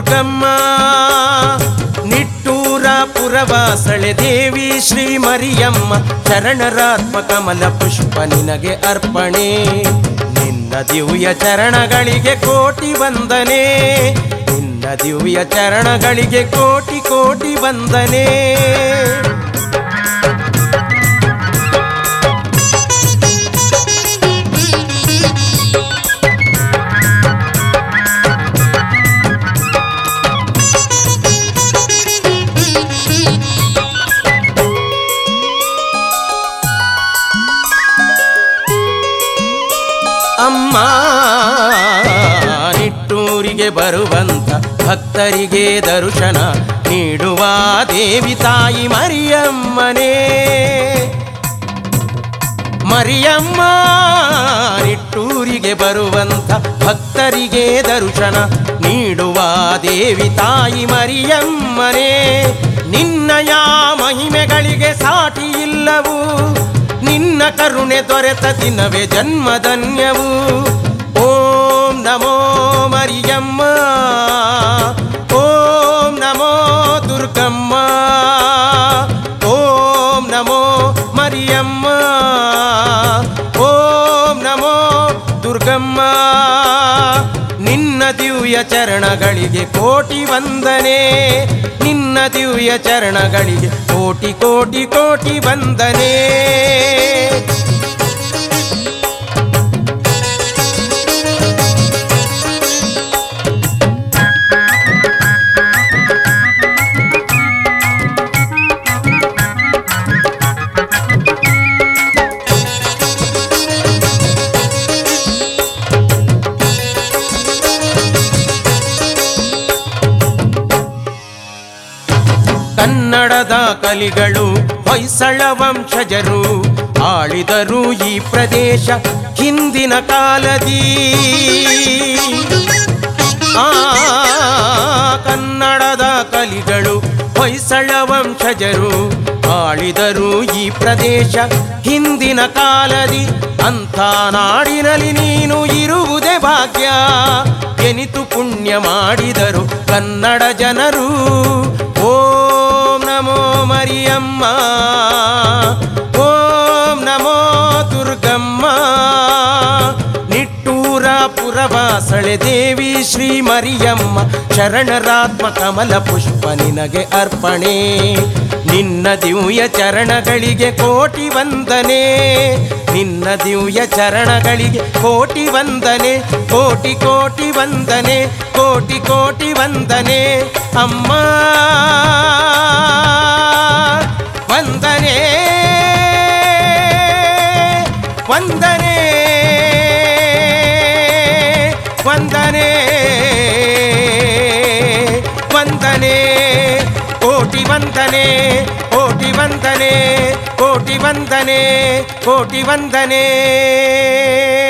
ದುರ್ಗಮ್ಮ ನಿಟ್ಟೂರ ಪುರವಾಸಳೆ ದೇವಿ ಶ್ರೀ ಮರಿಯಮ್ಮ ಚರಣರಾತ್ಮ ಕಮಲ ಪುಷ್ಪ ನಿನಗೆ ಅರ್ಪಣೆ ನಿನ್ನ ದಿವ್ಯ ಚರಣಗಳಿಗೆ ಕೋಟಿ ವಂದನೆ ನಿನ್ನ ದಿವ್ಯ ಚರಣಗಳಿಗೆ ಕೋಟಿ ಕೋಟಿ ವಂದನೆ ಅಮ್ಮ ನಿಟ್ಟೂರಿಗೆ ಬರುವಂತ ಭಕ್ತರಿಗೆ ದರ್ಶನ ನೀಡುವ ದೇವಿ ತಾಯಿ ಮರಿಯಮ್ಮನೇ ಮರಿಯಮ್ಮ ನಿಟ್ಟೂರಿಗೆ ಬರುವಂತ ಭಕ್ತರಿಗೆ ದರ್ಶನ ನೀಡುವ ದೇವಿ ತಾಯಿ ಮರಿಯಮ್ಮನೇ ನಿನ್ನಯ ಮಹಿಮೆಗಳಿಗೆ ಸಾಟಿ ಇಲ್ಲವು ನಿನ್ನ ಕರುಣೆ ದೊರೆತ ದಿನವೇ ಜನ್ಮಧನ್ಯವು ಓಂ ನಮೋ ಮರಿಯಮ್ಮ ಓಂ ನಮೋ ದುರ್ಗಮ್ಮ ಓಂ ನಮೋ ಮರಿಯಮ್ಮ ಓಂ ನಮೋ ದುರ್ಗಮ್ಮ ನಿನ್ನ ದಿವ್ಯ ಚರಣಗಳಿಗೆ ಕೋಟಿ ವಂದನೆ ನಿನ್ನ ದಿವ್ಯ ಚರಣಗಳಿಗೆ ಕೋಟಿ ಕೋಟಿ ಕೋಟಿ ವಂದನೆ ಕನ್ನಡದ ಕಲಿಗಳು ಹೊಯ್ಸಳ ವಂಶಜರು ಆಳಿದರು ಈ ಪ್ರದೇಶ ಹಿಂದಿನ ಕಾಲದಿ ಆ ಕನ್ನಡದ ಕಲಿಗಳು ಹೊಯ್ಸಳ ವಂಶಜರು ಆಳಿದರು ಈ ಪ್ರದೇಶ ಹಿಂದಿನ ಕಾಲದಿ ಅಂಥ ನಾಡಿನಲ್ಲಿ ನೀನು ಇರುವುದೇ ಭಾಗ್ಯ ಎನಿತು ಪುಣ್ಯ ಮಾಡಿದರು ಕನ್ನಡ ಜನರು ಓಂ ನಮೋ ಮರಿಯಮ್ಮ ಓಂ ನಮೋ ದುರ್ಗಮ್ಮ ನಿಟ್ಟೂರ ಪುರವಾಸಳೆ ದೇವಿ ಶ್ರೀ ಮರಿಯಮ್ಮ ಶರಣರಾತ್ಮ ಕಮಲ ಪುಷ್ಪ ನಿನಗೆ ಅರ್ಪಣೆ ನಿನ್ನ ದಿವ್ಯ ಚರಣಗಳಿಗೆ ಕೋಟಿ ವಂದನೆ ನಿನ್ನ ದಿವ್ಯ ಚರಣಗಳಿಗೆ ಕೋಟಿ ವಂದನೆ ಕೋಟಿ ಕೋಟಿ ವಂದನೆ ಕೋಟಿ ಕೋಟಿ ವಂದನೆ ಅಮ್ಮ ವಂದನೆ ವಂದನೆ ವಂದನೆ ವಂದನೆ ಕೋಟಿ ವಂದನೆ ಕೋಟಿ ವಂದನೆ ಕೋಟಿ ವಂದನೆ ಕೋಟಿ ವಂದನೆ